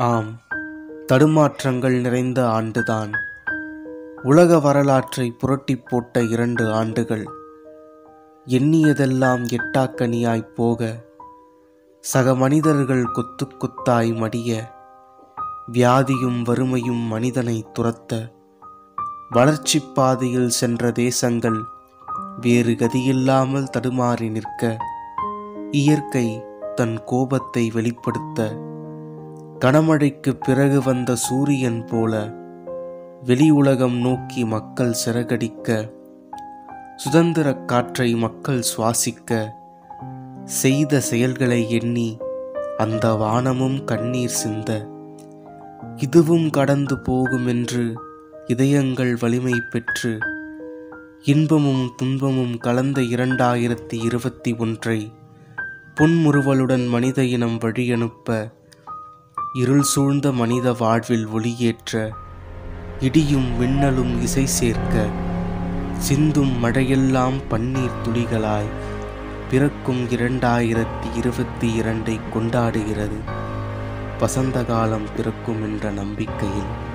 ஆம் தடுமாற்றங்கள் நிறைந்த ஆண்டுதான் உலக வரலாற்றை புரட்டி போட்ட இரண்டு ஆண்டுகள் எண்ணியதெல்லாம் எட்டாக்கனியாய்ப் போக சக மனிதர்கள் கொத்து கொத்தாய் மடிய வியாதியும் வறுமையும் மனிதனை துரத்த வளர்ச்சிப் பாதையில் சென்ற தேசங்கள் வேறு கதியில்லாமல் தடுமாறி நிற்க இயற்கை தன் கோபத்தை வெளிப்படுத்த கனமழைக்கு பிறகு வந்த சூரியன் போல வெளி உலகம் நோக்கி மக்கள் சிறகடிக்க சுதந்திரக் காற்றை மக்கள் சுவாசிக்க செய்த செயல்களை எண்ணி அந்த வானமும் கண்ணீர் சிந்த இதுவும் கடந்து போகும் என்று இதயங்கள் வலிமை பெற்று இன்பமும் துன்பமும் கலந்த இரண்டாயிரத்தி இருபத்தி ஒன்றை புன்முறுவலுடன் மனித இனம் வழியனுப்ப இருள் சூழ்ந்த மனித வாழ்வில் ஒளியேற்ற இடியும் மின்னலும் இசை சேர்க்க சிந்தும் மழையெல்லாம் பன்னீர் துளிகளாய் பிறக்கும் இரண்டாயிரத்தி இருபத்தி இரண்டை கொண்டாடுகிறது வசந்த காலம் பிறக்கும் என்ற நம்பிக்கையில்